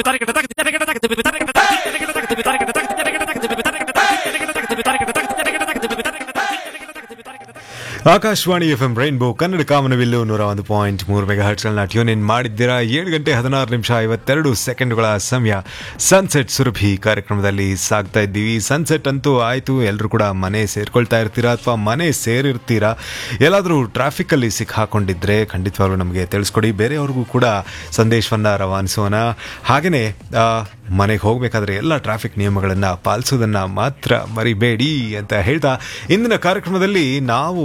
Akashvani F M rainbow Kannada Kamanabillu ನೂರ ಒಂದು point ಮೂರು ಮೆಗಾ ಹರ್ಟ್ಸ್ಗಳನ್ನ ಟ್ಯೂನ್ ಇನ್ ಮಾಡಿದ್ದೀರಾ ಏಳು ಗಂಟೆ ಹದಿನಾರು ನಿಮಿಷ ಐವತ್ತೆರಡು ಸೆಕೆಂಡ್ಗಳ ಸಮಯ ಸನ್ಸೆಟ್ ಸುರಭಿ ಕಾರ್ಯಕ್ರಮದಲ್ಲಿ ಸಾಗ್ತಾ ಇದ್ದೀವಿ ಸನ್ಸೆಟ್ ಅಂತೂ ಆಯಿತು ಎಲ್ಲರೂ ಕೂಡ ಮನೆ ಸೇರ್ಕೊಳ್ತಾ ಇರ್ತೀರಾ ಅಥವಾ ಮನೆ ಸೇರಿರ್ತೀರಾ ಎಲ್ಲಾದರೂ ಟ್ರಾಫಿಕಲ್ಲಿ ಸಿಕ್ಕಾಕೊಂಡಿದ್ರೆ ಖಂಡಿತವಾಗ್ಲೂ ನಮಗೆ ತಿಳಿಸ್ಕೊಡಿ ಬೇರೆಯವ್ರಿಗೂ ಕೂಡ ಸಂದೇಶವನ್ನು ರವಾನಿಸೋಣ ಹಾಗೆಯೇ ಮನೆಗೆ ಹೋಗಬೇಕಾದ್ರೆ ಎಲ್ಲ ಟ್ರಾಫಿಕ್ ನಿಯಮಗಳನ್ನು ಪಾಲಿಸೋದನ್ನು ಮಾತ್ರ ಮರಿಬೇಡಿ ಅಂತ ಹೇಳ್ತಾ ಇಂದಿನ ಕಾರ್ಯಕ್ರಮದಲ್ಲಿ ನಾವು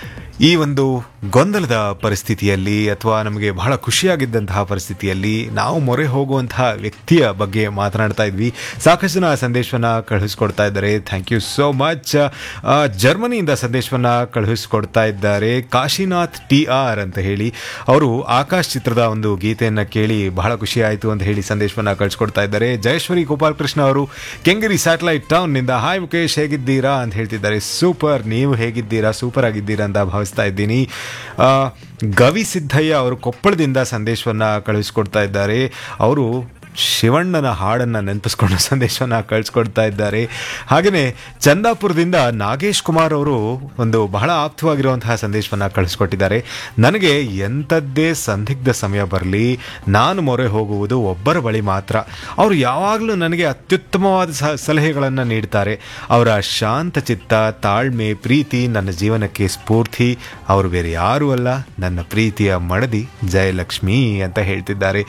ಈ ಒಂದು ಗೊಂದಲದ ಪರಿಸ್ಥಿತಿಯಲ್ಲಿ ಅಥವಾ ನಮಗೆ ಬಹಳ ಖುಷಿಯಾಗಿದ್ದಂತಹ ಪರಿಸ್ಥಿತಿಯಲ್ಲಿ ನಾವು ಮೊರೆ ಹೋಗುವಂತಹ ವ್ಯಕ್ತಿಯ ಬಗ್ಗೆ ಮಾತನಾಡ್ತಾ ಇದ್ವಿ ಸಾಕಷ್ಟು ಜನ ಸಂದೇಶವನ್ನು ಕಳುಹಿಸ್ಕೊಡ್ತಾ ಇದ್ದಾರೆ ಥ್ಯಾಂಕ್ ಯು ಸೋ ಮಚ್ ಜರ್ಮನಿಯಿಂದ ಸಂದೇಶವನ್ನು ಕಳುಹಿಸ್ಕೊಡ್ತಾ ಇದ್ದಾರೆ ಕಾಶಿನಾಥ್ ಟಿ ಆರ್ ಅಂತ ಹೇಳಿ ಅವರು ಆಕಾಶ್ ಚಿತ್ರದ ಒಂದು ಗೀತೆಯನ್ನು ಕೇಳಿ ಬಹಳ ಖುಷಿ ಆಯಿತು ಅಂತ ಹೇಳಿ ಸಂದೇಶವನ್ನು ಕಳಿಸ್ಕೊಡ್ತಾ ಇದ್ದಾರೆ ಜಯೇಶ್ವರಿ ಗೋಪಾಲ್ ಕೃಷ್ಣ ಅವರು ಕೆಂಗೇರಿ ಸ್ಯಾಟಲೈಟ್ ಟೌನ್ನಿಂದ ಹಾಯ್ ಮುಖೇಶ್ ಹೇಗಿದ್ದೀರಾ ಅಂತ ಹೇಳ್ತಿದ್ದಾರೆ ಸೂಪರ್ ನೀವು ಹೇಗಿದ್ದೀರಾ ಸೂಪರ್ ಆಗಿದ್ದೀರಾ ಅಂತ ಭಾವಿಸ್ತಾ ಇದ್ದೀನಿ ಆ, ಗವಿ ಸಿದ್ದಯ್ಯ ಅವರು ಕೊಪ್ಪಳದಿಂದ ಸಂದೇಶವನ್ನು ಕಳುಹಿಸ್ಕೊಡ್ತಾ ಇದ್ದಾರೆ ಅವರು ಶಿವಣ್ಣನ ಹಾಡನ್ನು ನೆನಪಿಸ್ಕೊಂಡು ಸಂದೇಶವನ್ನು ಕಳಿಸ್ಕೊಡ್ತಾ ಇದ್ದಾರೆ ಹಾಗೆಯೇ ಚಂದಾಪುರದಿಂದ ನಾಗೇಶ್ ಕುಮಾರ್ ಅವರು ಒಂದು ಬಹಳ ಆಪ್ತವಾಗಿರುವಂತಹ ಸಂದೇಶವನ್ನು ಕಳಿಸ್ಕೊಟ್ಟಿದ್ದಾರೆ ನನಗೆ ಎಂಥದ್ದೇ ಸಂದಿಗ್ಧ ಸಮಯ ಬರಲಿ ನಾನು ಮೊರೆ ಹೋಗುವುದು ಒಬ್ಬರ ಬಳಿ ಮಾತ್ರ ಅವರು ಯಾವಾಗಲೂ ನನಗೆ ಅತ್ಯುತ್ತಮವಾದ ಸ ಸಲಹೆಗಳನ್ನು ನೀಡ್ತಾರೆ ಅವರ ಶಾಂತ ಚಿತ್ತ ತಾಳ್ಮೆ ಪ್ರೀತಿ ನನ್ನ ಜೀವನಕ್ಕೆ ಸ್ಫೂರ್ತಿ ಅವರು ಬೇರೆ ಯಾರೂ ಅಲ್ಲ ನನ್ನ ಪ್ರೀತಿಯ ಮಡದಿ ಜಯಲಕ್ಷ್ಮಿ ಅಂತ ಹೇಳ್ತಿದ್ದಾರೆ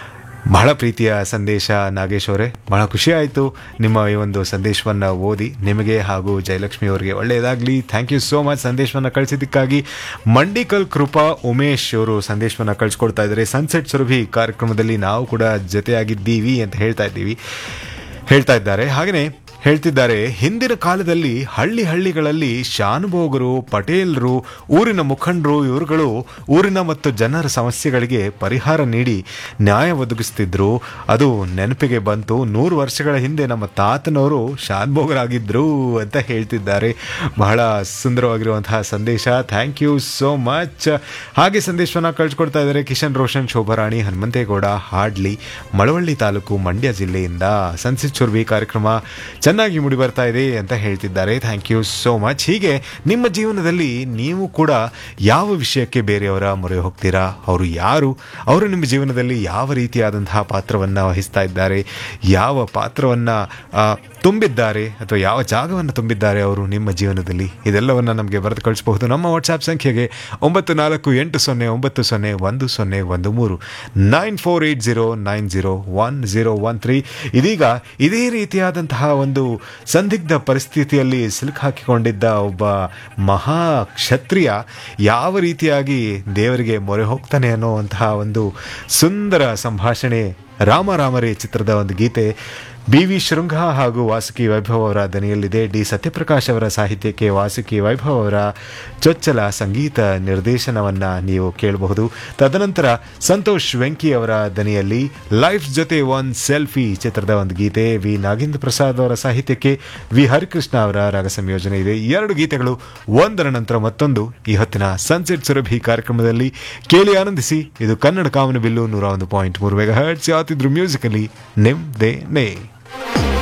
ಬಹಳ ಪ್ರೀತಿಯ ಸಂದೇಶ ನಾಗೇಶ್ ಅವರೇ ಬಹಳ ಖುಷಿ ಆಯಿತು ನಿಮ್ಮ ಈ ಒಂದು ಸಂದೇಶವನ್ನು ಓದಿ ನಿಮಗೆ ಹಾಗೂ ಜಯಲಕ್ಷ್ಮಿ ಅವರಿಗೆ ಒಳ್ಳೆಯದಾಗಲಿ ಥ್ಯಾಂಕ್ ಯು ಸೋ ಮಚ್ ಸಂದೇಶವನ್ನು ಕಳಿಸಿದ್ದಕ್ಕಾಗಿ ಮಂಡಿಕಲ್ ಕೃಪಾ ಉಮೇಶ್ ಅವರು ಸಂದೇಶವನ್ನು ಕಳಿಸ್ಕೊಡ್ತಾ ಇದ್ದಾರೆ ಸನ್ಸೆಟ್ ಸುರಭಿ ಕಾರ್ಯಕ್ರಮದಲ್ಲಿ ನಾವು ಕೂಡ ಜೊತೆಯಾಗಿದ್ದೀವಿ ಅಂತ ಹೇಳ್ತಾ ಇದ್ದೀವಿ ಹೇಳ್ತಾ ಇದ್ದಾರೆ ಹಾಗೆಯೇ ಹೇಳ್ತಿದ್ದಾರೆ ಹಿಂದಿನ ಕಾಲದಲ್ಲಿ ಹಳ್ಳಿ ಹಳ್ಳಿಗಳಲ್ಲಿ ಶಾನುಭೋಗರು ಪಟೇಲರು ಊರಿನ ಮುಖಂಡರು ಇವರುಗಳು ಊರಿನ ಮತ್ತು ಜನರ ಸಮಸ್ಯೆಗಳಿಗೆ ಪರಿಹಾರ ನೀಡಿ ನ್ಯಾಯ ಒದಗಿಸ್ತಿದ್ರು ಅದು ನೆನಪಿಗೆ ಬಂತು ನೂರು ವರ್ಷಗಳ ಹಿಂದೆ ನಮ್ಮ ತಾತನವರು ಶಾನುಭೋಗರಾಗಿದ್ರು ಅಂತ ಹೇಳ್ತಿದ್ದಾರೆ ಬಹಳ ಸುಂದರವಾಗಿರುವಂತಹ ಸಂದೇಶ ಥ್ಯಾಂಕ್ ಯು ಸೋ ಮಚ್ ಹಾಗೆ ಸಂದೇಶವನ್ನು ಕಳಿಸ್ಕೊಡ್ತಾ ಇದ್ದಾರೆ ಕಿಶನ್ ರೋಷನ್ ಶೋಭಾರಾಣಿ ಹನುಮಂತೇಗೌಡ ಹಾಡ್ಲಿ ಮಳವಳ್ಳಿ ತಾಲೂಕು ಮಂಡ್ಯ ಜಿಲ್ಲೆಯಿಂದ ಸನ್ಸೆಟ್ ಚುರ್ವಿ ಕಾರ್ಯಕ್ರಮ ಚೆನ್ನಾಗಿ ಮೂಡಿ ಬರ್ತಾ ಇದೆ ಅಂತ ಹೇಳ್ತಿದ್ದಾರೆ ಥ್ಯಾಂಕ್ ಯು ಸೋ ಮಚ್ ಹೀಗೆ ನಿಮ್ಮ ಜೀವನದಲ್ಲಿ ನೀವು ಕೂಡ ಯಾವ ವಿಷಯಕ್ಕೆ ಬೇರೆಯವರ ಮೊರೆ ಹೋಗ್ತೀರಾ ಅವರು ಯಾರು ಅವರು ನಿಮ್ಮ ಜೀವನದಲ್ಲಿ ಯಾವ ರೀತಿಯಾದಂತಹ ಪಾತ್ರವನ್ನು ವಹಿಸ್ತಾ ಇದ್ದಾರೆ ಯಾವ ಪಾತ್ರವನ್ನು ತುಂಬಿದ್ದಾರೆ ಅಥವಾ ಯಾವ ಜಾಗವನ್ನು ತುಂಬಿದ್ದಾರೆ ಅವರು ನಿಮ್ಮ ಜೀವನದಲ್ಲಿ ಇದೆಲ್ಲವನ್ನು ನಮಗೆ ಬರೆದು ಕಳಿಸಬಹುದು ನಮ್ಮ ವಾಟ್ಸಾಪ್ ಸಂಖ್ಯೆಗೆ ಒಂಬತ್ತು ನಾಲ್ಕು ಎಂಟು ಸೊನ್ನೆ ಒಂಬತ್ತು ಸೊನ್ನೆ ಒಂದು ಸೊನ್ನೆ ಒಂದು ಮೂರು nine four eight zero nine zero one zero one three ಇದೀಗ ಇದೇ ರೀತಿಯಾದಂತಹ ಒಂದು ಸಂದಿಗ್ಧ ಪರಿಸ್ಥಿತಿಯಲ್ಲಿ ಸಿಲುಕಾಕಿಕೊಂಡಿದ್ದ ಒಬ್ಬ ಮಹಾ ಕ್ಷತ್ರಿಯ ಯಾವ ರೀತಿಯಾಗಿ ದೇವರಿಗೆ ಮೊರೆ ಹೋಗ್ತಾನೆ ಅನ್ನುವಂತಹ ಒಂದು ಸುಂದರ ಸಂಭಾಷಣೆ ರಾಮ ರಾಮರೇ ಚಿತ್ರದ ಒಂದು ಗೀತೆ ಬಿ ವಿ ಶೃಂಗ ಹಾಗೂ ವಾಸುಕಿ ವೈಭವ್ ಅವರ ದನಿಯಲ್ಲಿದೆ ಡಿ ಸತ್ಯಪ್ರಕಾಶ್ ಅವರ ಸಾಹಿತ್ಯಕ್ಕೆ ವಾಸುಕಿ ವೈಭವ್ ಅವರ ಚೊಚ್ಚಲ ಸಂಗೀತ ನಿರ್ದೇಶನವನ್ನ ನೀವು ಕೇಳಬಹುದು ತದನಂತರ ಸಂತೋಷ್ ವೆಂಕಿ ಅವರ ದನಿಯಲ್ಲಿ ಲೈಫ್ ಜೊತೆ ಒನ್ ಸೆಲ್ಫಿ ಚಿತ್ರದ ಒಂದು ಗೀತೆ ವಿ ನಾಗೇಂದ್ರ ಪ್ರಸಾದ್ ಅವರ ಸಾಹಿತ್ಯಕ್ಕೆ ವಿ ಹರಿಕೃಷ್ಣ ಅವರ ರಾಗ ಸಂಯೋಜನೆ ಇದೆ ಈ ಎರಡು ಗೀತೆಗಳು ಒಂದರ ನಂತರ ಮತ್ತೊಂದು ಈ ಹೊತ್ತಿನ ಸನ್ಸೆಟ್ ಸುರಭಿ ಕಾರ್ಯಕ್ರಮದಲ್ಲಿ ಕೇಳಿ ಆನಂದಿಸಿ ಇದು ಕನ್ನಡ ಕಾಮನ ಬಿಲ್ಲು ನೂರ ಒಂದು ಪಾಯಿಂಟ್ ಮೂರು ಮೆಗಾ ಹರ್ಟ್ಸ್ ಯಾವತ್ತಿದ್ರು ಮ್ಯೂಸಿಕಲಿ ನಿಮ್ದೇ ನೇ